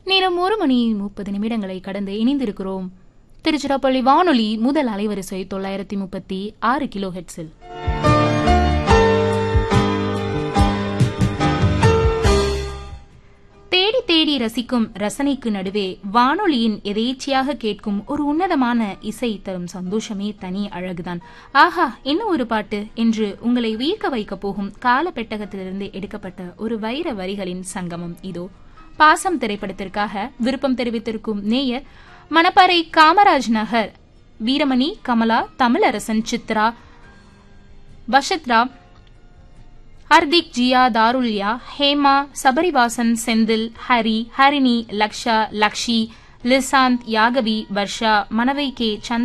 நேரம் ஒரு மணி முப்பது நிமிடங்களை கடந்து இணைந்திருக்கிறோம் திருச்சிராப்பள்ளி வானொலி முதல் அலைவரிசை தொள்ளாயிரத்தி முப்பத்தி ஆறு கிலோ ஹெட்ஸில் தேடி தேடி ரசிக்கும் ரசனைக்கு நடுவே வானொலியின் எதேச்சியாக கேட்கும் ஒரு உன்னதமான இசை தரும் சந்தோஷமே தனி அழகுதான் ஆஹா என்ன ஒரு பாட்டு என்று உங்களை வியக்க வைக்கப் போகும் காலப்பெட்டகத்திலிருந்து எடுக்கப்பட்ட ஒரு வைர வரிகளின் சங்கமம் இதோ பாசம் திரைப்படத்திற்காக விருப்பம் தெரிவித்திருக்கும் நேயர் மணப்பாறை காமராஜ் நகர் வீரமணி கமலா தமிழரசன் சித்ரா பஷத்ரா ஹர்திக் ஜியா தாருல்யா ஹேமா சபரிவாசன் செந்தில் ஹரி ஹரிணி லக்ஷா லக்ஷி லிசாந்த் யாகவி வர்ஷா மனவை கே சந்திர